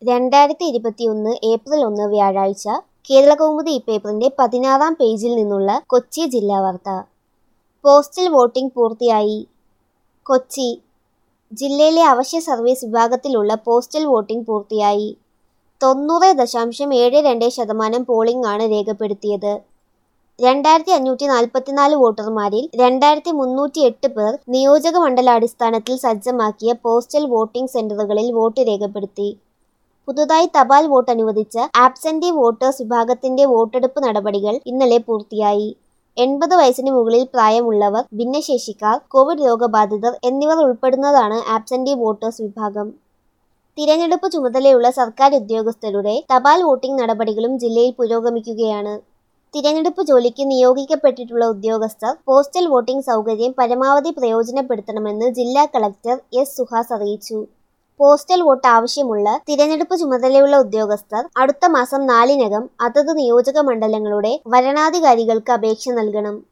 രണ്ടായിരത്തി ഇരുപത്തിയൊന്ന് ഏപ്രിൽ ഒന്ന് വ്യാഴാഴ്ച കേരളകൗമുദി ഇപ്പേപ്പറിന്റെ പതിനാറാം പേജിൽ നിന്നുള്ള കൊച്ചി ജില്ലാ വാർത്ത പോസ്റ്റൽ വോട്ടിംഗ് പൂർത്തിയായി കൊച്ചി ജില്ലയിലെ അവശ്യ സർവീസ് വിഭാഗത്തിലുള്ള പോസ്റ്റൽ വോട്ടിംഗ് പൂർത്തിയായി തൊണ്ണൂറ് ദശാംശം ഏഴ് രണ്ട് ശതമാനം പോളിംഗ് ആണ് രേഖപ്പെടുത്തിയത് രണ്ടായിരത്തി അഞ്ഞൂറ്റി നാൽപ്പത്തിനാല് വോട്ടർമാരിൽ രണ്ടായിരത്തി മുന്നൂറ്റി എട്ട് പേർ നിയോജക മണ്ഡലാടിസ്ഥാനത്തിൽ സജ്ജമാക്കിയ പോസ്റ്റൽ വോട്ടിംഗ് സെന്ററുകളിൽ വോട്ട് രേഖപ്പെടുത്തി പുതുതായി തപാൽ വോട്ട് അനുവദിച്ച ആബ്സെന്റി വോട്ടേഴ്സ് വിഭാഗത്തിന്റെ വോട്ടെടുപ്പ് നടപടികൾ ഇന്നലെ പൂർത്തിയായി എൺപത് വയസ്സിന് മുകളിൽ പ്രായമുള്ളവർ ഭിന്നശേഷിക്കാർ കോവിഡ് രോഗബാധിതർ എന്നിവർ ഉൾപ്പെടുന്നതാണ് ആബ്സെന്റി വോട്ടേഴ്സ് വിഭാഗം തിരഞ്ഞെടുപ്പ് ചുമതലയുള്ള സർക്കാർ ഉദ്യോഗസ്ഥരുടെ തപാൽ വോട്ടിംഗ് നടപടികളും ജില്ലയിൽ പുരോഗമിക്കുകയാണ് തിരഞ്ഞെടുപ്പ് ജോലിക്ക് നിയോഗിക്കപ്പെട്ടിട്ടുള്ള ഉദ്യോഗസ്ഥർ പോസ്റ്റൽ വോട്ടിംഗ് സൗകര്യം പരമാവധി പ്രയോജനപ്പെടുത്തണമെന്ന് ജില്ലാ കളക്ടർ എസ് സുഹാസ് അറിയിച്ചു പോസ്റ്റൽ വോട്ട് ആവശ്യമുള്ള തിരഞ്ഞെടുപ്പ് ചുമതലയുള്ള ഉദ്യോഗസ്ഥർ അടുത്ത മാസം നാലിനകം അതത് നിയോജക മണ്ഡലങ്ങളുടെ വരണാധികാരികൾക്ക് അപേക്ഷ നൽകണം